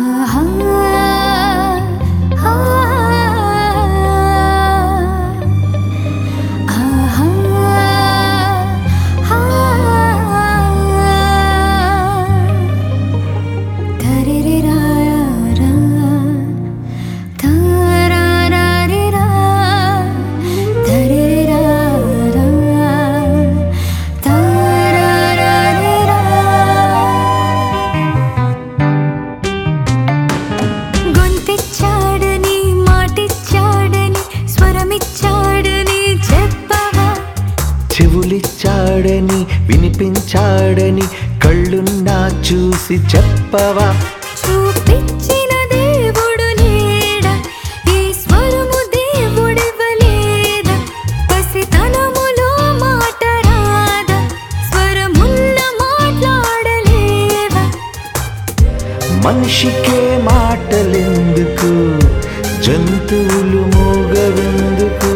ఆహా ఆ ఆహా ఆ తరిరిరారా తారారారిరా తరిరిరారా తారారారిరా గొంతిచ్చాడని మాటిచ్చాడని స్వరమిచ్చాడని చెప్పవా చెవులిచ్చాడని వినిపించాడని కళ్ళున్నా చూసి చెప్పవా చూపించిన దేవుడు లేడా ఈ స్వరము దేవుడివ్వలేదా పసితనములో మాట రాదా స్వరమున్న మాట్లాడలేవా మనిషికే మాటలెందుకు జంతువులు మూగవెందుకు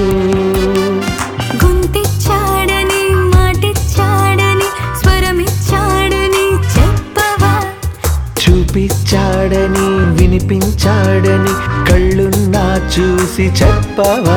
గొంతిచ్చాడని మాటిచ్చాడని స్వరమిచ్చాడని చెప్పవా చూపించాడని వినిపించాడని కళ్ళున్నా చూసి చెప్పవా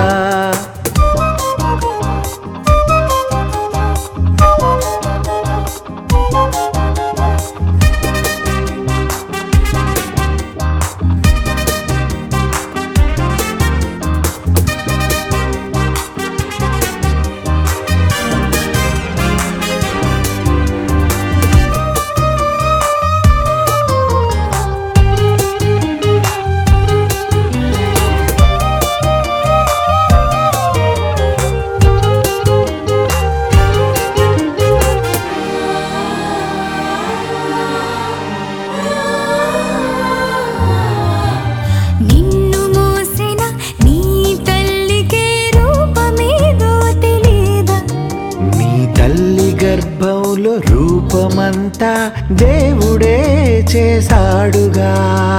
నిన్ను మోసిన నీ తల్లికే రూపమేదో తెలీదా నీ తల్లి గర్భంలో రూపమంతా దేవుడే చేశాడుగా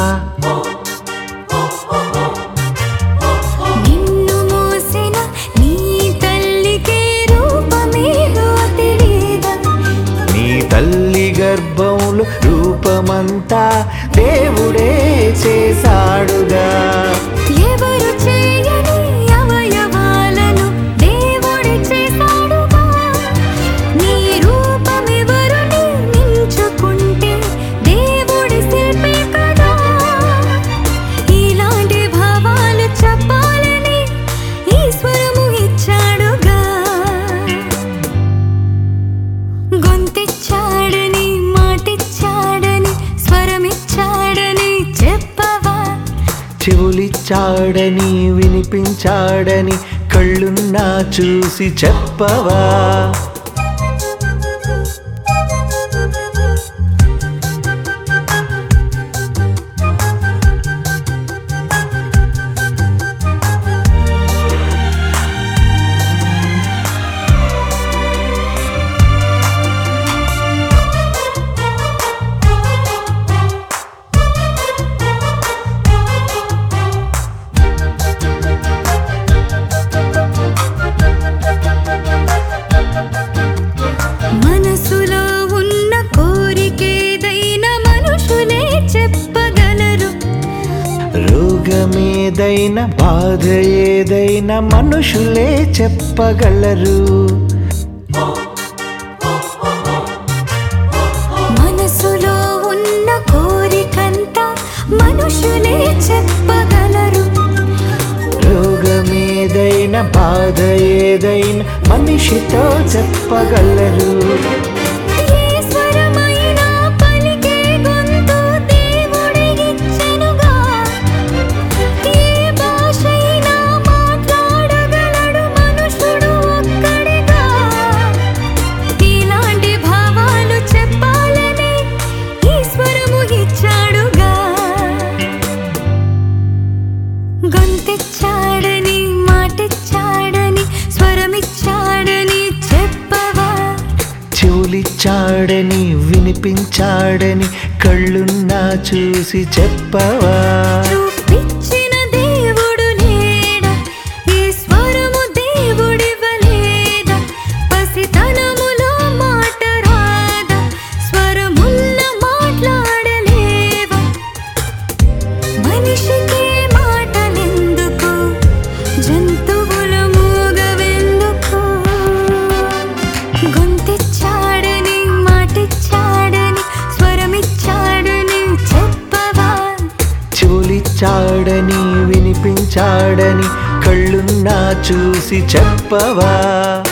నిన్ను మోసిన నీ తల్లికే రూపమేదో తెలీదా నీ తల్లి గర్భంలో రూపమంతా దేవుడే చేశాడుగా ఎవరు చేయని అవయవాలను దేవుడు చేశాడుగా నీ రూపమెవరు నిర్మించుకుంటే దేవుడి శిల్పే కదా ఇలాంటి భావాలు చెప్పాలని ఈశ్వరము ఇచ్చాడుగా గొంతిచ్చాడని మాటిచ్చాడని స్వరమిచ్చాడని చెప్పవా చెవులిచ్చాడని వినిపించాడని కళ్ళున్నా చూసి చెప్పవా మనసులో ఉన్న కోరికేదైనా మనుషులే చెప్పగలరు రోగమేదైనా బాధ ఏదైనా మనుషులే చెప్పగలరు మనసులో ఉన్న కోరికంతా మనుషులే చెప్పగలరు రోగమేదైనా బాధ ఏదైనా మనిషితో చెప్పగలరు ఏ స్వరమైనా పలికే గొంతు దేవుడికిచ్చెనుగా. ఏ భాషైనా మాట్లాడగలడు మనుషుడు ఒక్కడిగా. ఇలాంటి భావాలు చెప్పాలని ఈశ్వరము ఇచ్చాడుగా గొంతిచ్చాడని మాటిచ్చాడని స్వరమిచ్చాడని చెప్పవా చెవులిచ్చాడని వినిపించాడని కళ్ళున్నా చూసి చెప్పవా చూపించిన దేవుడు లేడా ఈ స్వరము దేవుడివ్వలేదా పసితనములో మాట రాదా స్వరమున్న మాట్లాడలేవా వినిపించాడని కళ్ళున్నా చూసి చెప్పవా